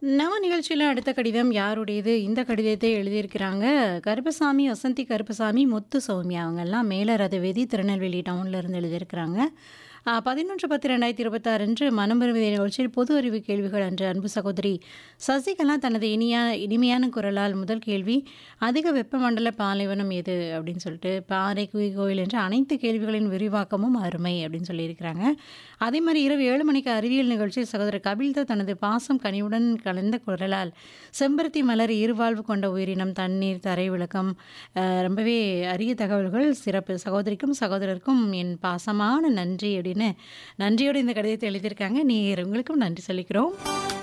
நம்ம நிகழ்ச்சியில அடுத்த கடிதம் யாருடையது? இந்த கடிதத்தை எழுதியிருக்கிறாங்க கருப்பசாமி, வசந்தி கருப்பசாமி, முத்து சௌமியா அவங்கலாம் மேலரதவேதி திருநெல்வேலி டவுன்ல இருந்து எழுதியிருக்கிறாங்க. அ 11/10/2026 அன்று மனம் விரும்பிய நிகழ்ச்சியில் பொது அறிவு கேள்விகள் அன்று அன்பு சகோதரி சசிகலா தனது இனியா இனிமையான குரலால் முதல் கேள்வி அதிக வெப்பமண்டல பாலைவனம் எது? அப்படின்னு சொல்லிட்டு பாறை, குகைக்கோவில் என்ற அனைத்து கேள்விகளின் விரிவாக்கமும் அருமை அப்படின்னு சொல்லியிருக்கிறாங்க. அதே மாரி இரவு 7 மணிக்கு அறிவியல் நிகழ்ச்சியில் சகோதரர் கபில்தா தனது பாசம் கனிவுடன் கலந்த குரலால் செம்பருத்தி மலர் இருவாழ்வு கொண்ட உயிரினம், தண்ணீர், தரை விளக்கம் அ ரொம்பவே அரிய தகவல்கள் சிறப்பு. சகோதரிக்கும், சகோதரருக்கும் என் பாசமான நன்றி அப்படின்னு நன்றியோடு இந்த கடிதத்தை எழுதியிருக்காங்க. நேயர் உங்களுக்கும் நன்றி சொல்லிக்கிறோம்.